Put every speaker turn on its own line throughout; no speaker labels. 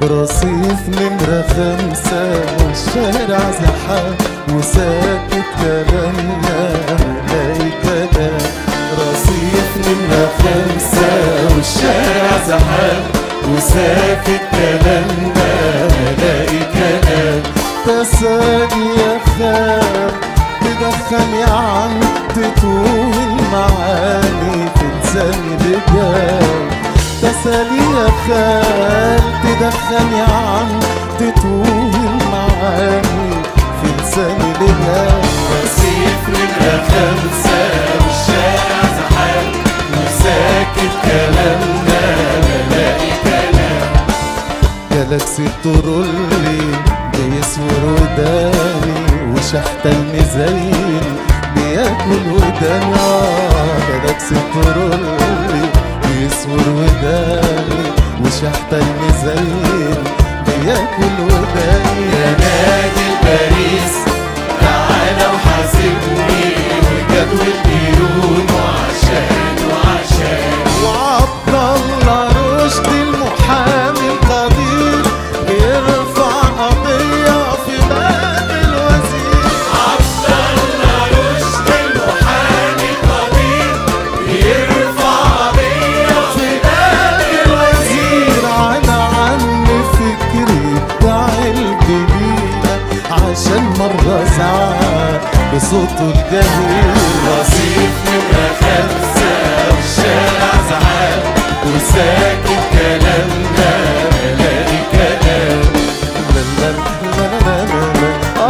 رصيف نمرة خمسة والشارع زحام وساكت كلامنا لاقي كلام رصيف نمرة خمسة والشارع زحام وساكت كلامنا لاقي كلام تسالي يا خال تدخل يا عم تتوه المعاني تنساني بجد تسالي يا خال تدخل يا عم تتوه المعاني في لساني بجد
رصيف نمرة خمسة والشارع زحام وساكت كلامنا بلاقي كلام
جالاكسي ترولي بيسور وداني وشحت المزين بياكل وداني آه، جالاكسي ترولي بيسور وداني وشحت المزين بياكل وداني
يا نادي باريس تعالى وحاسبني وجدول ديون وعشان وعشان
وعبد الله رشد المحامي القدير بيرفع قضية في باب الوزير
عبد الله رشد المحامي القدير بيرفع قضية في باب
الوزير على عم فكري بتاع الجميلة عشان مرة زعل بصوته الجميل
رصيف نمرة خمسة والشارع زحام وساكت كلامنا بلاقي كلام
لا لا لا لا لا لا.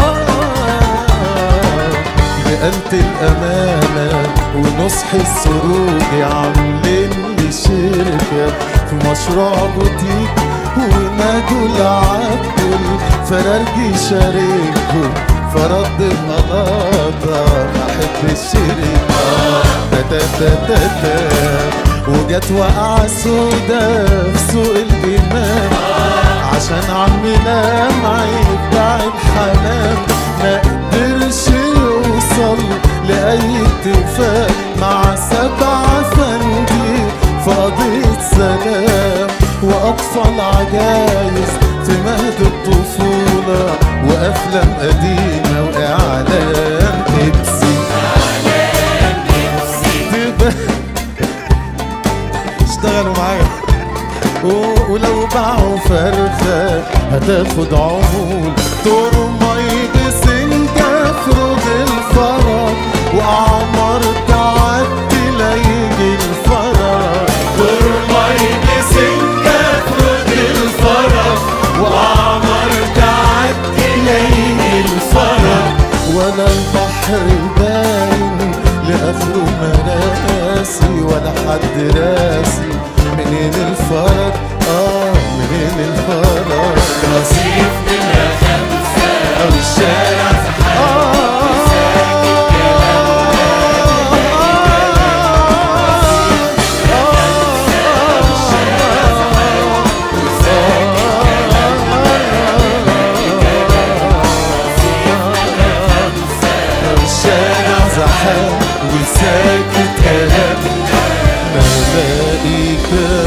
آه، نقلت الأمانة ونصح السروج عاملين لي شركة في مشروع بوتيك ونادوا العبد الفرارجي شاركهم فرد الغلطة ما أحب الشركة تا تا تا تا تا وجت وقعة سودا في سوق الإمام عشان عمنا معي بتاع الحمام ما قدرش يوصل لأي اتفاق مع سبعة فندي في قضية سلام وأطفال عجايز في مهد الطفولة وأفلام قديمة وإعلان بيبسي تبقى اشتغلوا معايا و- ولو باعوا فرخة هتاخد عمول ترمي بسنجة فروض الفرج وأعمار تعدي ليجي الفرج
ترمي بسكة فرد الفرج وعمر تعدي ليل الفرج
ولا البحر باين لآخره مراسي ولا حد راسي منين الفرج اه منين الفرج
رصيف نمرة خمسة والشارع زحام
الشارع زحام وساكت كلام ما لاقي كلام